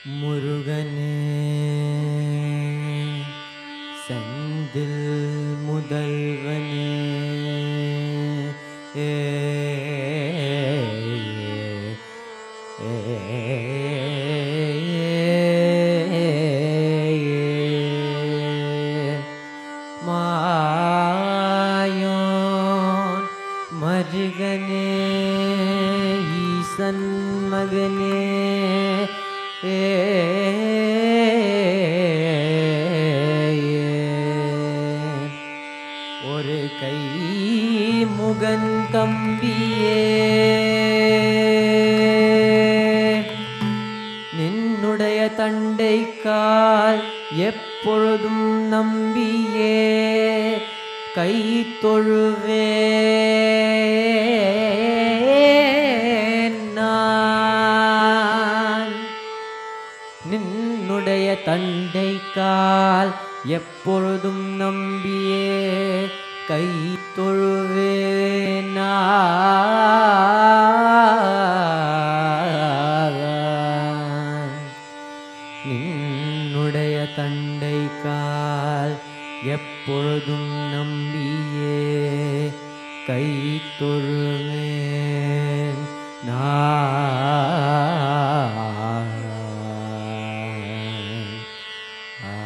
முருகனே செந்தில் முதல்வனே ஏ, ஏ, ஏ, மாயோன் மருகனே ஈசன் மகனே ஏ, ஒரு கை முகன் தம்பியே நின்னுடைய தண்டை கால் எப்பொழுதும் நம்பியே கை தொழுவே நான் நின்னுடைய தண்டை கால் எப்பொழுதும் நம்பியே கை தொழுவேன் நின்னுடைய தண்டை கால் எப்பொழுதும் நம்பியே கை தொழுவேன் நான்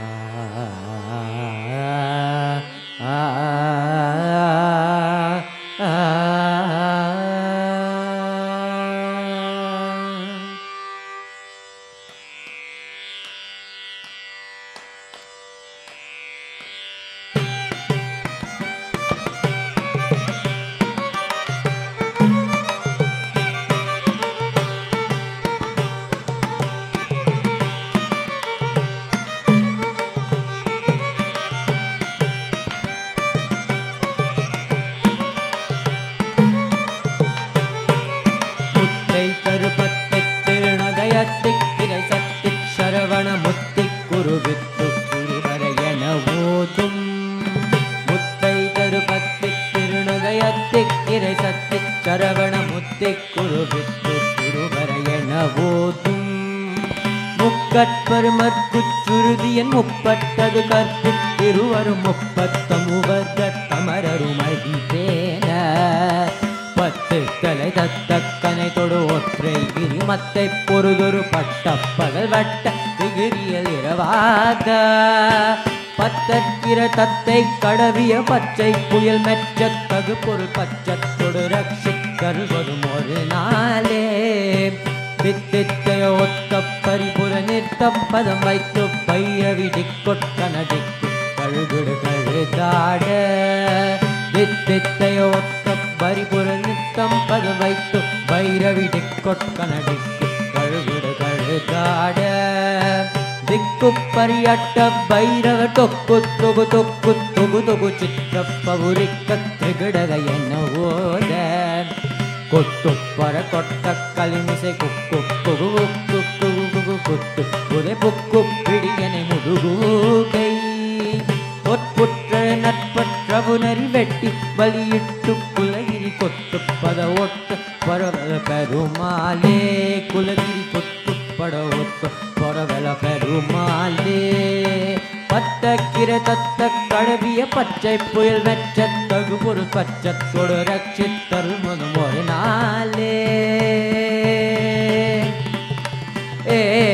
முத்தை தருபத்தை திருநகையத்தை திரை சக்தி சரவண முத்தி குருவித்து குருவர என ஓதும் முத்தை தருபத்தை திருநகையத்தை திரை சக்தி சரவண முத்தி குருவித்து குருவர என ஓதும் முக்கட்பெருமற்குச்சுருதியன் முப்பட்டது கற்பு திருவரும் முப்பத்தமுவத தமரருமகிதேன பத்து தலை தத்தக்கனை தொடு ஒற்றை கிரிமத்தை பொறுதொரு பட்ட பகல் வட்ட திகிரியல் இரவாத பத்தற்கிற தத்தை கடவிய பச்சை புயல் மெச்ச தகு பொருள் பச்சத்தொடு ரட்சிக்கருவதும் ஒரு நாளே தித்தித்தைய ஒத்த பரிபுர நிற்க பதம் வைத்து பைரவிடி கொட்கனடிக்கு கழுகுடு கழுதாட தித்தித்தைய ஒத்த பரிபுர நித்தம் பதம் வைத்து பைரவிடி கொட்கனடிக்கு கழுகுடு கழுதாட திக்கு பரியட்ட பைரவ தொக்கு தொகு தொக்கு தொகு தொகு சித்திர பவுரிக்க திரிகிடக என்ன ஓத கொத்து பர கொட்ட கலிமிசை குக்கு குகு குக்கு குகு குகு குத்து புதை புக்கு பிடியனை முதுகூகை ஒற்புற்ற நட்பற்ற புனரி வெட்டி பலியிட்டு குலகிரி கொத்து பத ஒட்ட பரவல பெருமாளே குலகிரி கொத்து பட ஒத்து பரவல பெருமாளே பத்தக்கிர தத்த கடவிய பச்சை புயல் வெச்ச தகு பொருள் பச்சத்தோடு ரட்சித்தருள்மதும் ஒரு நாளே ஏ